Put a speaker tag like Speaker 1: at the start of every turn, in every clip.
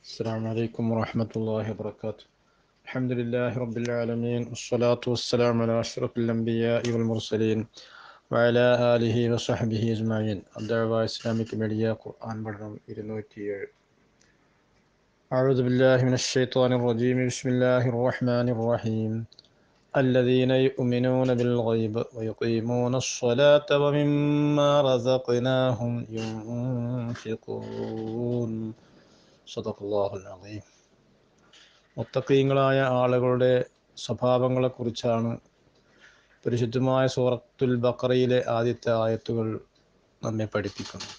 Speaker 1: السلام عليكم ورحمة الله وبركاته الحمد لله رب العالمين والصلاة والسلام على أشرف الأنبياء والمرسلين وعلى آله وصحبه أجمعين الدعوة إسلامك ميديا قرآن برنامج ഇരുന്നൂറ്റി أعوذ بالله من الشيطان الرجيم بسم الله الرحمن الرحيم الذين يؤمنون بالغيب ويقيمون الصلاة ومما رزقناهم ينفقون صدق الله العظيم മുത്തക്കീങ്ങളായ ആളുകളുടെ സ്വഭാവങ്ങളെക്കുറിച്ചാണ് പരിശുദ്ധമായ സൂറത്തുൽ ബക്കറയിലെ ആദ്യത്തെ ആയത്തുകൾ നമ്മെ പഠിപ്പിക്കുന്നത്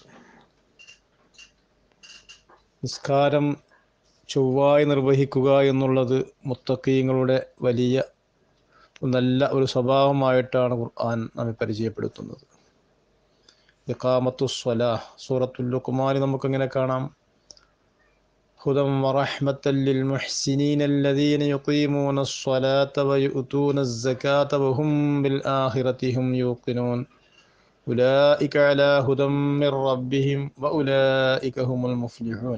Speaker 1: നിസ്കാരം ചൊവ്വായി നിർവഹിക്കുക എന്നുള്ളത് മുത്തക്കീങ്ങളുടെ വലിയ നല്ല ഒരു സ്വഭാവമായിട്ടാണ് ഖുർആൻ നമ്മെ പരിചയപ്പെടുത്തുന്നത് ഇഖാമത്തു സ്വലാ സൂറത്തുൽ ലുക്മാനി നമുക്കിങ്ങനെ കാണാം هدى ورحمة للمحسنين الذين يقيمون الصلاة ويؤتون الزكاة وهم بالآخرة هم يوقنون أولئك على هدى من ربهم وأولئك هم المفلحون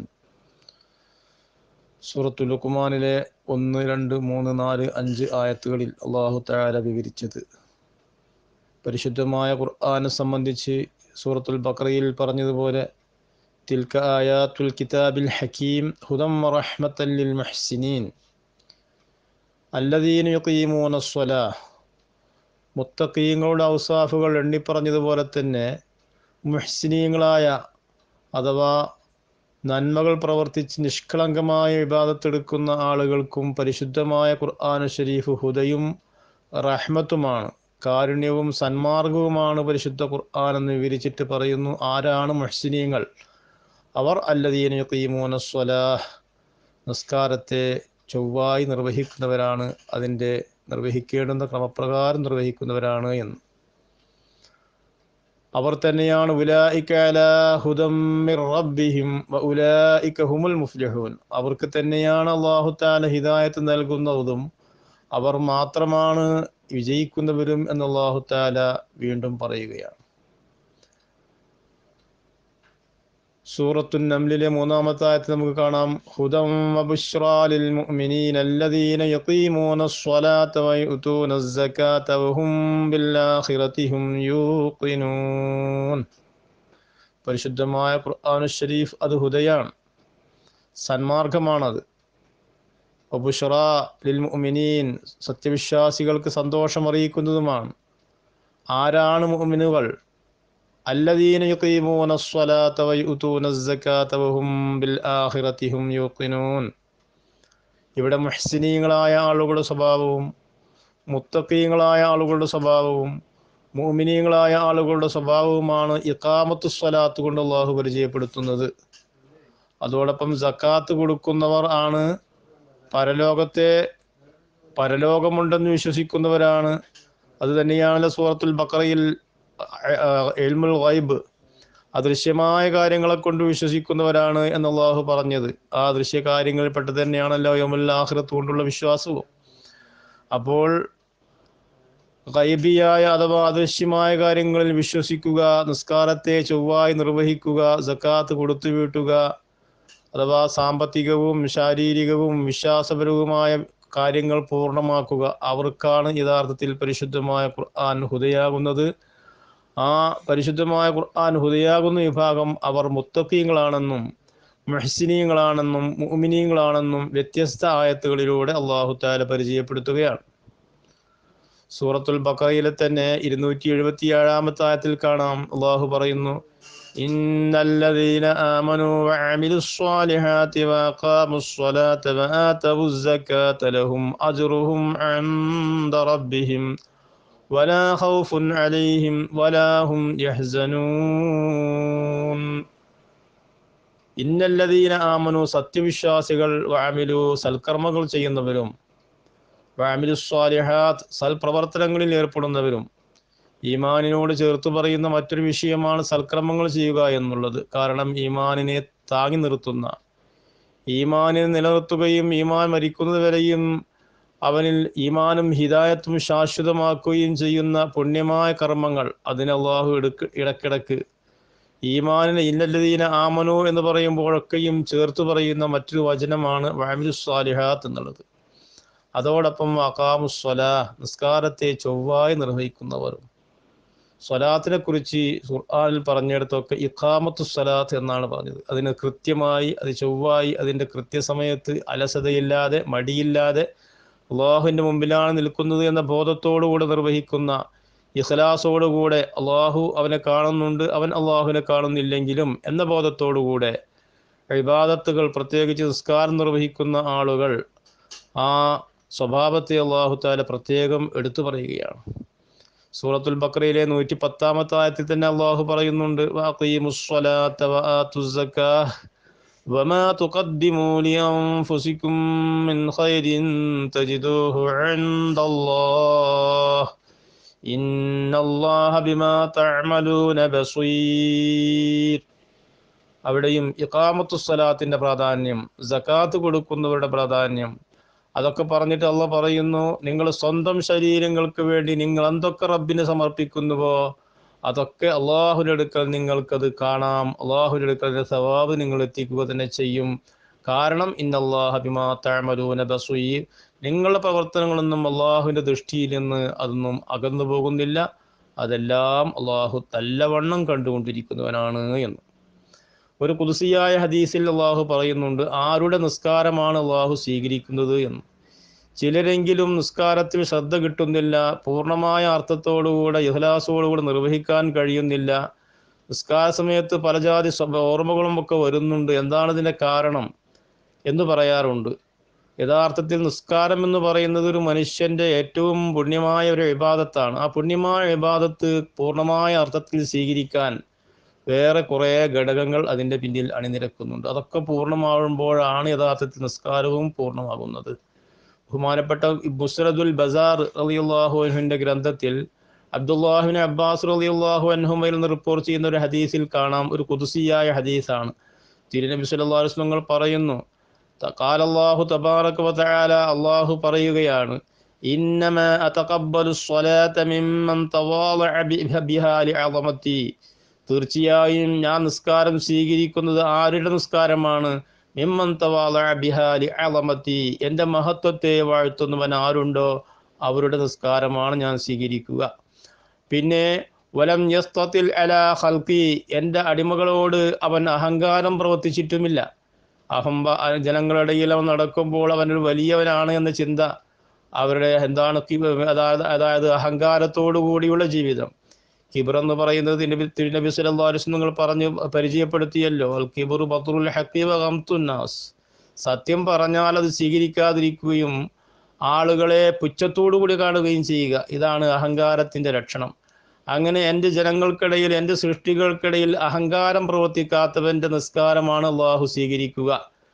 Speaker 1: സൂറത്തു ലുക്കുമാനിലെ ഒന്ന് രണ്ട് മൂന്ന് നാല് അഞ്ച് ആയത്തുകളിൽ അള്ളാഹു താര വിവരിച്ചത് പരിശുദ്ധമായ ഖുർആനെ സംബന്ധിച്ച് സൂറത്തുൽ ബക്രയിൽ പറഞ്ഞതുപോലെ تلك آيات الكتاب الحكيم هدى ورحمة للمحسنين الذين يقيمون الصلاة മുത്തക്കീങ്ങളുടെ ഔസാഫുകൾ എണ്ണിപ്പറഞ്ഞതുപോലെ തന്നെ മുഹ്സിനീങ്ങളായ അഥവാ നന്മകൾ പ്രവർത്തിച്ച് നിഷ്കളങ്കമായ വിവാദത്തെടുക്കുന്ന ആളുകൾക്കും പരിശുദ്ധമായ ഖുർആാന ഷരീഫ് ഹുദയും റഹ്മത്തുമാണ് കാരുണ്യവും സന്മാർഗവുമാണ് പരിശുദ്ധ ഖുർആൻ എന്ന് വിവരിച്ചിട്ട് പറയുന്നു ആരാണ് മുഹ്സിനീങ്ങൾ അവർ അല്ലദീന യുഖീമൂന സ്വലാഹ് നിസ്കാരത്തെ ചൊവ്വായി നിർവഹിക്കുന്നവരാണ് അതിൻ്റെ നിർവഹിക്കേണ്ടുന്ന ക്രമപ്രകാരം നിർവഹിക്കുന്നവരാണ് എന്ന് അവർ തന്നെയാണ് ഹുമുൽ മുഫ്ലിഹൂൻ അവർക്ക് തന്നെയാണ് അള്ളാഹു താല ഹിദായത്ത് നൽകുന്നതും അവർ മാത്രമാണ് വിജയിക്കുന്നവരും എന്ന് അള്ളാഹു താല വീണ്ടും പറയുകയാണ് സൂറത്തു നംലിലെ മൂന്നാമത്തെ ആയത്ത് നമുക്ക് കാണാം ഹുദം വബുശ്റാലിൽ മുഅ്മിനീന അല്ലദീന യഖീമൂന സ്വലാത്ത വയുതൂന സകാത്ത വഹും ബിൽആഖിറതി ഹും യൂഖിനൂൻ പരിശുദ്ധമായ ഖുർആൻ ഷരീഫ് അത് ഹുദയാണ് സന്മാർഗമാണത് വബുശ്റ ലിൽ മുഅ്മിനീൻ സത്യവിശ്വാസികൾക്ക് സന്തോഷം അറിയിക്കുന്നതുമാണ് ആരാണ് മുഅ്മിനുകൾ الذين يقيمون الصلاة ويؤتون الزكاة وهم بالآخرة هم يوقنون ഇവിടെ മുഹ്സിനീങ്ങളായ ആളുകളുടെ സ്വഭാവവും മുത്തക്കീങ്ങളായ ആളുകളുടെ സ്വഭാവവും മോമിനീങ്ങളായ ആളുകളുടെ സ്വഭാവവുമാണ് ഇക്കാമത്ത് സ്വലാത്ത് കൊണ്ട് അള്ളാഹു പരിചയപ്പെടുത്തുന്നത് അതോടൊപ്പം സക്കാത്ത് കൊടുക്കുന്നവർ ആണ് പരലോകത്തെ പരലോകമുണ്ടെന്ന് വിശ്വസിക്കുന്നവരാണ് അത് തന്നെയാണല്ലോ സൂറത്തുൽ ബക്കറയിൽ എൽമുൽ ഗൈബ് അദൃശ്യമായ കാര്യങ്ങളെ കൊണ്ട് വിശ്വസിക്കുന്നവരാണ് എന്ന് അള്ളാഹു പറഞ്ഞത് ആ ദൃശ്യ കാര്യങ്ങളിൽ പെട്ട് തന്നെയാണല്ലോ യോമുൽ ആഹ്റത്ത് കൊണ്ടുള്ള വിശ്വാസവും അപ്പോൾ ഗൈബിയായ അഥവാ അദൃശ്യമായ കാര്യങ്ങളിൽ വിശ്വസിക്കുക നിസ്കാരത്തെ ചൊവ്വായി നിർവഹിക്കുക ജക്കാത്ത് കൊടുത്തു വീട്ടുക അഥവാ സാമ്പത്തികവും ശാരീരികവും വിശ്വാസപരവുമായ കാര്യങ്ങൾ പൂർണ്ണമാക്കുക അവർക്കാണ് യഥാർത്ഥത്തിൽ പരിശുദ്ധമായ ഖുർആൻ ഹുദയാകുന്നത് ആ പരിശുദ്ധമായ ഖുർആൻ ഹുദയാകുന്ന വിഭാഗം അവർ മുത്തക്കീങ്ങളാണെന്നും മെഹസിനീങ്ങളാണെന്നും മുഅ്മിനീങ്ങളാണെന്നും വ്യത്യസ്ത ആയത്തുകളിലൂടെ അള്ളാഹു താല പരിചയപ്പെടുത്തുകയാണ് സൂറത്തുൽ ബക്കറയിലെ തന്നെ ഇരുന്നൂറ്റി എഴുപത്തി ഏഴാമത്തെ ആയത്തിൽ കാണാം അള്ളാഹു പറയുന്നു إن الذين آمنوا وعملوا الصالحات وأقاموا الصلاة وآتوا الزكاة لهم أجرهم عند ربهم ولا خوف عليهم ولا هم يحزنون ഇന്നല്ലതീന ആമനു സത്യവിശ്വാസികൾ വാമിലു സൽക്കർമ്മങ്ങൾ ചെയ്യുന്നവരും വാമിലു സ്വാലിഹാത്ത് സൽപ്രവർത്തനങ്ങളിൽ ഏർപ്പെടുന്നവരും ഈമാനിനോട് ചേർത്ത് പറയുന്ന മറ്റൊരു വിഷയമാണ് സൽക്രമങ്ങൾ ചെയ്യുക എന്നുള്ളത് കാരണം ഈമാനിനെ താങ്ങി നിർത്തുന്ന ഈമാനിനെ നിലനിർത്തുകയും ഈമാൻ മരിക്കുന്നത് വരെയും അവനിൽ ഈമാനും ഹിദായത്തും ശാശ്വതമാക്കുകയും ചെയ്യുന്ന പുണ്യമായ കർമ്മങ്ങൾ അതിന് അള്ളാഹു എടുക്ക് ഇടക്കിടക്ക് ഈമാനിനെ ഇന്നല്ലതീന ആമനു എന്ന് പറയുമ്പോഴൊക്കെയും ചേർത്ത് പറയുന്ന മറ്റൊരു വചനമാണ് വാമിദുസ്വാലിഹാത്ത് എന്നുള്ളത് അതോടൊപ്പം അക്കാമുസ്വല നിസ്കാരത്തെ ചൊവ്വായി നിർവഹിക്കുന്നവരും സ്വലാത്തിനെ കുറിച്ച് ഖുർആനിൽ പറഞ്ഞിടത്തൊക്കെ ഇഖാമത്തു സ്വലാത്ത് എന്നാണ് പറഞ്ഞത് അതിന് കൃത്യമായി അത് ചൊവ്വായി അതിൻ്റെ കൃത്യസമയത്ത് അലസതയില്ലാതെ മടിയില്ലാതെ അള്ളാഹുവിൻ്റെ മുമ്പിലാണ് നിൽക്കുന്നത് എന്ന ബോധത്തോടുകൂടെ നിർവഹിക്കുന്ന ഇഖ്ലാസോടുകൂടെ അള്ളാഹു അവനെ കാണുന്നുണ്ട് അവൻ അള്ളാഹുവിനെ കാണുന്നില്ലെങ്കിലും എന്ന ബോധത്തോടുകൂടെ ഇബാദത്തുകൾ പ്രത്യേകിച്ച് നിസ്കാരം നിർവഹിക്കുന്ന ആളുകൾ ആ സ്വഭാവത്തെ അള്ളാഹു താല പ്രത്യേകം എടുത്തു പറയുകയാണ് സൂറത്തുൽ ബക്രയിലെ നൂറ്റി പത്താമത്തെ ആയത്തിൽ തന്നെ അള്ളാഹു പറയുന്നുണ്ട് വാഖീമുസ്സലാത്ത വആത്തുസ്സക്കാഹ് وما تقدموا لأنفسكم من خير تجدوه عند الله إن الله بما تعملون بصير അവിടെയും ഇഖാമത്തു സ്വലാത്തിന്റെ പ്രാധാന്യം ജക്കാത്ത് കൊടുക്കുന്നവരുടെ പ്രാധാന്യം അതൊക്കെ പറഞ്ഞിട്ട് അള്ള പറയുന്നു നിങ്ങൾ സ്വന്തം ശരീരങ്ങൾക്ക് വേണ്ടി നിങ്ങൾ എന്തൊക്കെ റബ്ബിന് സമർപ്പിക്കുന്നുവോ അതൊക്കെ അള്ളാഹുവിൻ്റെ അടുക്കൽ നിങ്ങൾക്കത് കാണാം അള്ളാഹുവിൻ്റെ അടുക്കൽ അതിൻ്റെ സവാബ് നിങ്ങൾ എത്തിക്കുക തന്നെ ചെയ്യും കാരണം ഇന്നല്ലാഹ ബിമാ തഅമലൂന ബസീർ നിങ്ങളുടെ പ്രവർത്തനങ്ങളൊന്നും അള്ളാഹുവിൻ്റെ ദൃഷ്ടിയിൽ നിന്ന് അതൊന്നും അകന്നു പോകുന്നില്ല അതെല്ലാം അള്ളാഹു തല്ലവണ്ണം കണ്ടുകൊണ്ടിരിക്കുന്നവനാണ് എന്ന് ഒരു കുതിസിയായ ഹദീസിൽ അള്ളാഹു പറയുന്നുണ്ട് ആരുടെ നിസ്കാരമാണ് അള്ളാഹു സ്വീകരിക്കുന്നത് എന്ന് ചിലരെങ്കിലും നിസ്കാരത്തിൽ ശ്രദ്ധ കിട്ടുന്നില്ല പൂർണ്ണമായ അർത്ഥത്തോടുകൂടെ ഇഹ്ലാസോടുകൂടെ നിർവഹിക്കാൻ കഴിയുന്നില്ല നിസ്കാര സമയത്ത് പലജാതി ഓർമ്മകളും ഒക്കെ വരുന്നുണ്ട് എന്താണ് ഇതിൻ്റെ കാരണം എന്ന് പറയാറുണ്ട് യഥാർത്ഥത്തിൽ നിസ്കാരം എന്ന് പറയുന്നത് ഒരു മനുഷ്യന്റെ ഏറ്റവും പുണ്യമായ ഒരു വിവാദത്താണ് ആ പുണ്യമായ വിവാദത്ത് പൂർണ്ണമായ അർത്ഥത്തിൽ സ്വീകരിക്കാൻ വേറെ കുറേ ഘടകങ്ങൾ അതിൻ്റെ പിന്നിൽ അണിനിരക്കുന്നുണ്ട് അതൊക്കെ പൂർണ്ണമാകുമ്പോഴാണ് യഥാർത്ഥത്തിൽ നിസ്കാരവും പൂർണ്ണമാകുന്നത് ബഹുമാനപ്പെട്ട മുസ്രദുൽ ബസാർ അലിയുല്ലാഹു അൻഹുവിൻ്റെ ഗ്രന്ഥത്തിൽ അബ്ദുല്ലാഹിബിൻ അബ്ബാസ് അലിയുല്ലാഹു അൻഹുമയിൽ നിന്ന് റിപ്പോർട്ട് ചെയ്യുന്ന ഒരു ഹദീസിൽ കാണാം ഒരു കുതുസിയായ ഹദീസാണ് തിരുനബി സല്ലല്ലാഹു അലൈഹി വസല്ലം പറയുന്നു ഖാലല്ലാഹു തബാറക വതആല അല്ലാഹു പറയുകയാണ് ഇന്നമ അതഖബ്ബലു സ്വലാത മിമ്മൻ തവാളഅ ബിഹാ ലിഅളമതി തീർച്ചയായും ഞാൻ നിസ്കാരം സ്വീകരിക്കുന്നത് ആരുടെ നിസ്കാരമാണ് മിമ്മൻ തവാളഅ ബിഹാ ലിഅളമതി എൻ്റെ മഹത്വത്തെ വാഴ്ത്തുന്നവൻ ആരുണ്ടോ അവരുടെ നിസ്കാരമാണ് ഞാൻ സ്വീകരിക്കുക പിന്നെ വലം യസ്തത്തിൽ അല ഹൽക്കി എൻ്റെ അടിമകളോട് അവൻ അഹങ്കാരം പ്രവർത്തിച്ചിട്ടുമില്ല അഹംബ ജനങ്ങളിടയിൽ അവൻ നടക്കുമ്പോൾ അവനൊരു വലിയവനാണ് എന്ന ചിന്ത അവരുടെ എന്താണ് അതായത് അതായത് അഹങ്കാരത്തോടു കൂടിയുള്ള ജീവിതം കിബർ എന്ന് പറയുന്നത് നബി തിരുനബി സല്ലാസ് നിങ്ങൾ പറഞ്ഞു പരിചയപ്പെടുത്തിയല്ലോ അൽ കിബർ ബത്തുൽ ഹക്കീബ ഹംതുന്നാസ് സത്യം പറഞ്ഞാൽ അത് സ്വീകരിക്കാതിരിക്കുകയും ആളുകളെ പുച്ഛത്തോടു കൂടി കാണുകയും ചെയ്യുക ഇതാണ് അഹങ്കാരത്തിന്റെ ലക്ഷണം അങ്ങനെ എൻ്റെ ജനങ്ങൾക്കിടയിൽ എൻ്റെ സൃഷ്ടികൾക്കിടയിൽ അഹങ്കാരം പ്രവർത്തിക്കാത്തവൻ്റെ നിസ്കാരമാണ് അള്ളാഹു സ്വീകരിക്കുക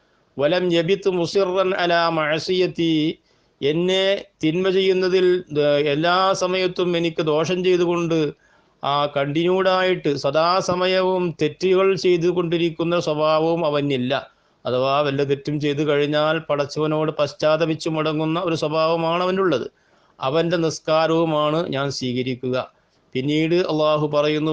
Speaker 1: വലം യബിത്ത് മുസിറൻ അല മഴസിയത്തി എന്നെ തിന്മ ചെയ്യുന്നതിൽ എല്ലാ സമയത്തും എനിക്ക് ദോഷം ചെയ്തുകൊണ്ട് ആ കണ്ടിന്യൂഡായിട്ട് സദാസമയവും തെറ്റുകൾ ചെയ്തുകൊണ്ടിരിക്കുന്ന സ്വഭാവവും അവനില്ല അഥവാ വല്ല തെറ്റും ചെയ്തു കഴിഞ്ഞാൽ പടച്ചവനോട് പശ്ചാത്തപിച്ചു മുടങ്ങുന്ന ഒരു സ്വഭാവമാണ് അവനുള്ളത് അവൻ്റെ നിസ്കാരവുമാണ് ഞാൻ സ്വീകരിക്കുക പിന്നീട് അള്ളാഹു പറയുന്നു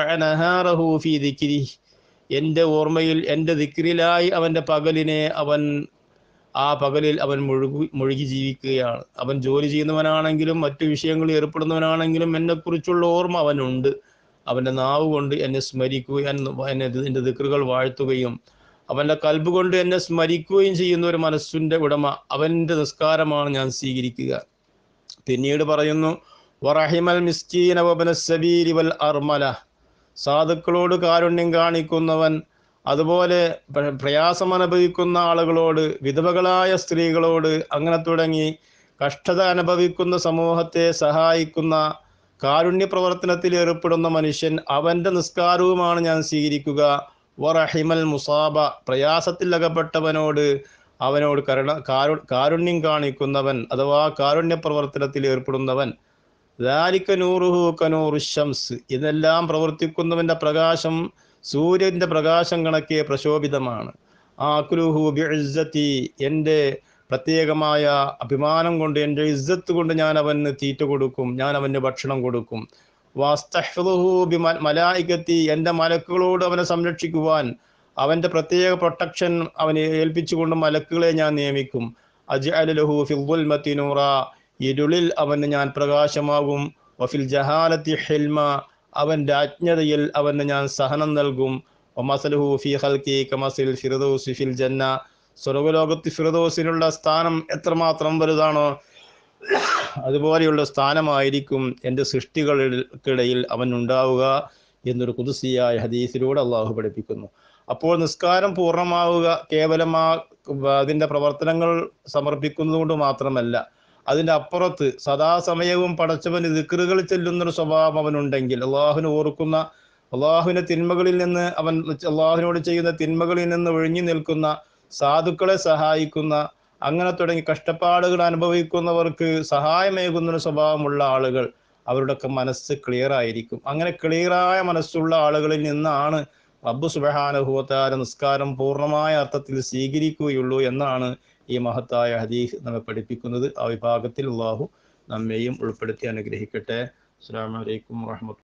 Speaker 1: എൻ്റെ ഓർമ്മയിൽ എൻ്റെ ദിക്രിലായി അവൻ്റെ പകലിനെ അവൻ ആ പകലിൽ അവൻ മുഴുകി മുഴുകി ജീവിക്കുകയാണ് അവൻ ജോലി ചെയ്യുന്നവനാണെങ്കിലും മറ്റു വിഷയങ്ങളിൽ ഏർപ്പെടുന്നവനാണെങ്കിലും എന്നെക്കുറിച്ചുള്ള ഓർമ്മ അവനുണ്ട് അവൻ്റെ നാവ് കൊണ്ട് എന്നെ സ്മരിക്കുകയും എന്നെ എൻ്റെ ദിക്റുകൾ വാഴ്ത്തുകയും അവൻ്റെ കൽബ് കൊണ്ട് എന്നെ സ്മരിക്കുകയും ചെയ്യുന്ന ഒരു മനസ്സിൻ്റെ ഉടമ അവൻ്റെ നിസ്കാരമാണ് ഞാൻ സ്വീകരിക്കുക പിന്നീട് പറയുന്നു വറഹിമൽ മിസ്കീന വബനസബീരി വൽ അർമല സാധുക്കളോട് കാരുണ്യം കാണിക്കുന്നവൻ അതുപോലെ പ്രയാസം അനുഭവിക്കുന്ന ആളുകളോട് വിധവകളായ സ്ത്രീകളോട് അങ്ങനെ തുടങ്ങി കഷ്ടത അനുഭവിക്കുന്ന സമൂഹത്തെ സഹായിക്കുന്ന കാരുണ്യ പ്രവർത്തനത്തിൽ ഏർപ്പെടുന്ന മനുഷ്യൻ അവൻ്റെ നിസ്കാരവുമാണ് ഞാൻ സ്വീകരിക്കുക വറഹിമൽ മുസാബ പ്രയാസത്തിൽ അകപ്പെട്ടവനോട് അവനോട് കരുണ കാരു കാരുണ്യം കാണിക്കുന്നവൻ അഥവാ കാരുണ്യ പ്രവർത്തനത്തിൽ ഏർപ്പെടുന്നവൻ ദാലിക്ക നൂറുഹു കനൂറു ഷംസ് ഇതെല്ലാം പ്രവർത്തിക്കുന്നവന്റെ പ്രകാശം സൂര്യന്റെ പ്രകാശം കണക്കെ പ്രശോഭിതമാണ് ആക്കുലുഹു ബിഇസ്സത്തി എൻ്റെ പ്രത്യേകമായ അഭിമാനം കൊണ്ട് എൻ്റെ ഇസ്സത്ത് കൊണ്ട് ഞാൻ അവന് തീറ്റ കൊടുക്കും ഞാൻ അവന് ഭക്ഷണം കൊടുക്കും വാസ്തഹ്ഫുഹു ബി മലായികത്തി എൻ്റെ മലക്കുകളോട് അവനെ സംരക്ഷിക്കുവാൻ അവൻ്റെ പ്രത്യേക പ്രൊട്ടക്ഷൻ അവനെ ഏൽപ്പിച്ചുകൊണ്ട് മലക്കുകളെ ഞാൻ നിയമിക്കും അജ്അലഹു ഫിൽ നൂറ ഇരുളിൽ അവന് ഞാൻ പ്രകാശമാകും വഫിൽ ജഹാലത്തി ഹിൽമ അവൻ്റെ അജ്ഞതയിൽ അവന് ഞാൻ സഹനം നൽകും ഒമസലുഹു ഫി ഹൽക്കി കമസിൽ ഫിറദോസ് ഫിൽ ജന്ന സ്വർഗലോകത്ത് ഫിറദോസിനുള്ള സ്ഥാനം എത്രമാത്രം വലുതാണോ അതുപോലെയുള്ള സ്ഥാനമായിരിക്കും എൻ്റെ സൃഷ്ടികൾക്കിടയിൽ അവൻ ഉണ്ടാവുക എന്നൊരു കുതിസിയായ ഹദീസിലൂടെ അള്ളാഹു പഠിപ്പിക്കുന്നു അപ്പോൾ നിസ്കാരം പൂർണ്ണമാവുക കേവലമാ അതിൻ്റെ പ്രവർത്തനങ്ങൾ സമർപ്പിക്കുന്നത് കൊണ്ട് മാത്രമല്ല അതിൻ്റെ അപ്പുറത്ത് സദാസമയവും പടച്ചവന് ദിക്റുകൾ ചെല്ലുന്നൊരു സ്വഭാവം അവനുണ്ടെങ്കിൽ അള്ളാഹുവിനെ ഓർക്കുന്ന അള്ളാഹുവിൻ്റെ തിന്മകളിൽ നിന്ന് അവൻ അള്ളാഹുവിനോട് ചെയ്യുന്ന തിന്മകളിൽ നിന്ന് ഒഴിഞ്ഞു നിൽക്കുന്ന സാധുക്കളെ സഹായിക്കുന്ന അങ്ങനെ തുടങ്ങി കഷ്ടപ്പാടുകൾ അനുഭവിക്കുന്നവർക്ക് സഹായമേകുന്ന സ്വഭാവമുള്ള ആളുകൾ അവരുടെയൊക്കെ മനസ്സ് ക്ലിയർ ആയിരിക്കും അങ്ങനെ ക്ലിയറായ മനസ്സുള്ള ആളുകളിൽ നിന്നാണ് റബ്ബു സുബഹാനുഭവത്താര നിസ്കാരം പൂർണ്ണമായ അർത്ഥത്തിൽ സ്വീകരിക്കുകയുള്ളൂ എന്നാണ് ഈ മഹത്തായ ഹദീസ് നമ്മെ പഠിപ്പിക്കുന്നത് ആ വിഭാഗത്തിൽ അള്ളാഹു നമ്മെയും ഉൾപ്പെടുത്തി അനുഗ്രഹിക്കട്ടെ അസ്സാം വലൈക്കും വാഹമത്ത്